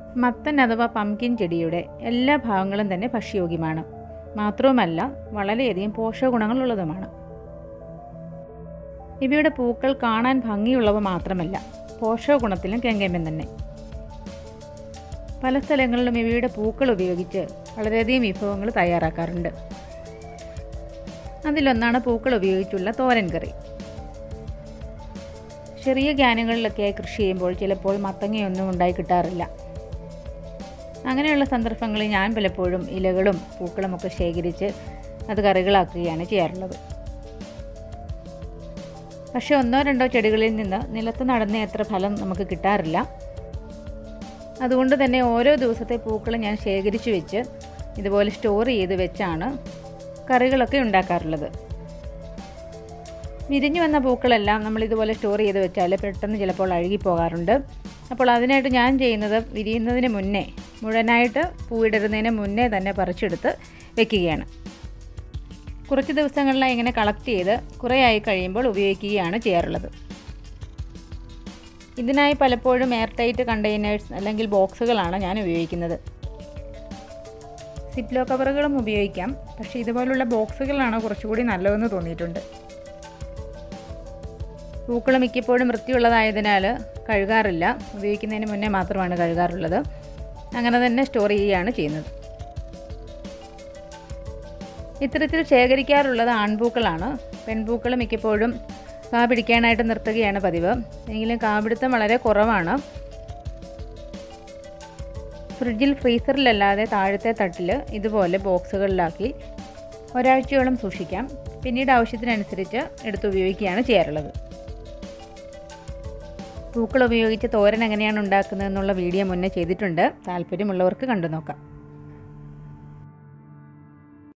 മത്തൻ അഥവാ പംകിൻ ചെടിയുടെ എല്ലാ ഭാഗങ്ങളും തന്നെ ഭക്ഷ്യയോഗ്യമാണ് മാത്രവുമല്ല വളരെയധികം പോഷകഗുണങ്ങളുള്ളതുമാണ് ഇവയുടെ പൂക്കൾ കാണാൻ ഭംഗിയുള്ളവ മാത്രമല്ല പോഷകഗുണത്തിലും കെങ്കേമൻ തന്നെ പല സ്ഥലങ്ങളിലും ഇവയുടെ പൂക്കൾ ഉപയോഗിച്ച് വളരെയധികം വിഭവങ്ങൾ തയ്യാറാക്കാറുണ്ട് അതിലൊന്നാണ് പൂക്കൾ ഉപയോഗിച്ചുള്ള തോരൻ കറി ചെറിയ ഗ്യാനുകളിലൊക്കെ കൃഷി ചെയ്യുമ്പോൾ ചിലപ്പോൾ മത്തങ്ങയൊന്നും ഉണ്ടായി കിട്ടാറില്ല അങ്ങനെയുള്ള സന്ദർഭങ്ങളിൽ ഞാൻ പലപ്പോഴും ഇലകളും പൂക്കളുമൊക്കെ ശേഖരിച്ച് അത് കറികളാക്കുകയാണ് ചെയ്യാറുള്ളത് പക്ഷേ ഒന്നോ രണ്ടോ ചെടികളിൽ നിന്ന് നിലത്ത് നടന്ന എത്ര ഫലം നമുക്ക് കിട്ടാറില്ല അതുകൊണ്ട് തന്നെ ഓരോ ദിവസത്തെ പൂക്കൾ ഞാൻ ശേഖരിച്ചു വെച്ച് ഇതുപോലെ സ്റ്റോർ ചെയ്ത് വെച്ചാണ് കറികളൊക്കെ ഉണ്ടാക്കാറുള്ളത് വിരിഞ്ഞു വന്ന പൂക്കളെല്ലാം നമ്മൾ ഇതുപോലെ സ്റ്റോർ ചെയ്ത് വെച്ചാൽ പെട്ടെന്ന് ചിലപ്പോൾ അഴുകിപ്പോകാറുണ്ട് അപ്പോൾ അതിനായിട്ട് ഞാൻ ചെയ്യുന്നത് വിരിയുന്നതിന് മുന്നേ മുഴുവനായിട്ട് പൂവിടരുന്നതിന് മുന്നേ തന്നെ പറിച്ചെടുത്ത് വെക്കുകയാണ് കുറച്ച് ദിവസങ്ങളിലായി ഇങ്ങനെ കളക്ട് ചെയ്ത് കുറേ ആയി കഴിയുമ്പോൾ ഉപയോഗിക്കുകയാണ് ചെയ്യാറുള്ളത് ഇതിനായി പലപ്പോഴും എയർ ടൈറ്റ് കണ്ടെയ്നേഴ്സ് അല്ലെങ്കിൽ ബോക്സുകളാണ് ഞാൻ ഉപയോഗിക്കുന്നത് സിപ്ലോ കവറുകളും ഉപയോഗിക്കാം പക്ഷേ ഇതുപോലുള്ള ബോക്സുകളാണ് കുറച്ചുകൂടി നല്ലതെന്ന് തോന്നിയിട്ടുണ്ട് പൂക്കൾ മിക്കപ്പോഴും വൃത്തിയുള്ളതായതിനാൽ കഴുകാറില്ല ഉപയോഗിക്കുന്നതിന് മുന്നേ മാത്രമാണ് കഴുകാറുള്ളത് അങ്ങനെ തന്നെ സ്റ്റോർ ചെയ്യുകയാണ് ചെയ്യുന്നത് ഇത്തരത്തിൽ ശേഖരിക്കാറുള്ളത് ആൺപൂക്കളാണ് പെൺപൂക്കൾ മിക്കപ്പോഴും കാ പിടിക്കാനായിട്ട് നിർത്തുകയാണ് പതിവ് എങ്കിലും കാപിടുത്തം വളരെ കുറവാണ് ഫ്രിഡ്ജിൽ ഫ്രീസറിലല്ലാതെ താഴത്തെ തട്ടിൽ ഇതുപോലെ ബോക്സുകളിലാക്കി ഒരാഴ്ചയോളം സൂക്ഷിക്കാം പിന്നീട് ആവശ്യത്തിനനുസരിച്ച് എടുത്ത് ഉപയോഗിക്കുകയാണ് ചെയ്യാറുള്ളത് പൂക്കൾ ഉപയോഗിച്ച് തോരൻ എങ്ങനെയാണ് ഉണ്ടാക്കുന്നതെന്നുള്ള വീഡിയോ മുന്നേ ചെയ്തിട്ടുണ്ട് താല്പര്യമുള്ളവർക്ക് കണ്ടു നോക്കാം